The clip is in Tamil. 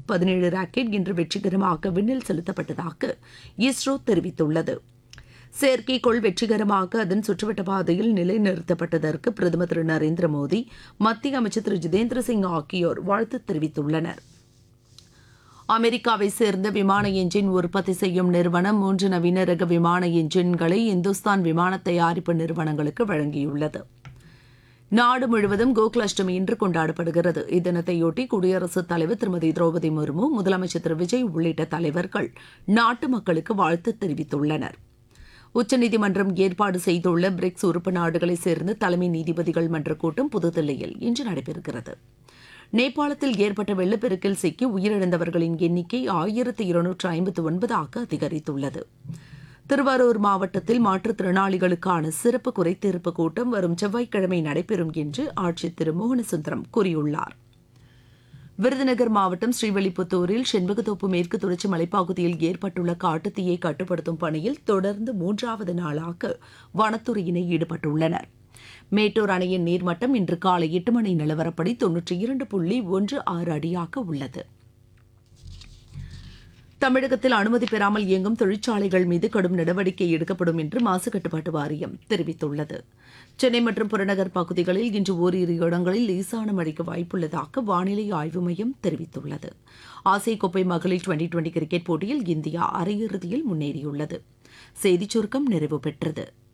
பதினேழு ராக்கெட் இன்று வெற்றிகரமாக விண்ணில் செலுத்தப்பட்டதாக இஸ்ரோ தெரிவித்துள்ளது செயற்கைக்கோள் வெற்றிகரமாக அதன் சுற்றுவட்ட பாதையில் நிலைநிறுத்தப்பட்டதற்கு பிரதமர் திரு நரேந்திர மோடி மத்திய அமைச்சர் திரு ஜிதேந்திர சிங் ஆகியோர் வாழ்த்து தெரிவித்துள்ளனர் அமெரிக்காவை சேர்ந்த விமான என்ஜின் உற்பத்தி செய்யும் நிறுவனம் மூன்று நவீன ரக விமான என்ஜின்களை இந்துஸ்தான் விமான தயாரிப்பு நிறுவனங்களுக்கு வழங்கியுள்ளது நாடு முழுவதும் கோகுலாஷ்டமி இன்று கொண்டாடப்படுகிறது இத்தினத்தையொட்டி குடியரசுத் தலைவர் திருமதி திரௌபதி முர்மு முதலமைச்சர் திரு விஜய் உள்ளிட்ட தலைவர்கள் நாட்டு மக்களுக்கு வாழ்த்து தெரிவித்துள்ளனர் உச்சநீதிமன்றம் ஏற்பாடு செய்துள்ள பிரிக்ஸ் உறுப்பு நாடுகளைச் சேர்ந்த தலைமை நீதிபதிகள் மன்ற கூட்டம் புதுதில்லியில் இன்று நடைபெறுகிறது நேபாளத்தில் ஏற்பட்ட வெள்ளப்பெருக்கில் சிக்கி உயிரிழந்தவர்களின் எண்ணிக்கை ஆயிரத்து இருநூற்று ஐம்பத்து ஒன்பதாக அதிகரித்துள்ளது திருவாரூர் மாவட்டத்தில் மாற்றுத்திறனாளிகளுக்கான சிறப்பு குறைதீர்ப்பு கூட்டம் வரும் செவ்வாய்க்கிழமை நடைபெறும் என்று ஆட்சியர் திரு மோகனசுந்தரம் கூறியுள்ளார் விருதுநகர் மாவட்டம் ஸ்ரீவெளிப்புத்தூரில் செண்பகத்தோப்பு மேற்கு தொடர்ச்சி மலைப்பகுதியில் ஏற்பட்டுள்ள காட்டுத்தீயை கட்டுப்படுத்தும் பணியில் தொடர்ந்து மூன்றாவது நாளாக வனத்துறையினர் ஈடுபட்டுள்ளனர் மேட்டூர் அணையின் நீர்மட்டம் இன்று காலை எட்டு மணி நிலவரப்படி தொன்னூற்றி இரண்டு புள்ளி ஒன்று ஆறு அடியாக உள்ளது தமிழகத்தில் அனுமதி பெறாமல் இயங்கும் தொழிற்சாலைகள் மீது கடும் நடவடிக்கை எடுக்கப்படும் என்று மாசு கட்டுப்பாட்டு வாரியம் தெரிவித்துள்ளது சென்னை மற்றும் புறநகர் பகுதிகளில் இன்று ஓரிரு இடங்களில் லேசான மழைக்கு வாய்ப்புள்ளதாக வானிலை ஆய்வு மையம் தெரிவித்துள்ளது ஆசிய கோப்பை மகளிர் டுவெண்டி டுவெண்டி கிரிக்கெட் போட்டியில் இந்தியா அரையிறுதியில் முன்னேறியுள்ளது செய்திச் சுருக்கம் நிறைவு பெற்றது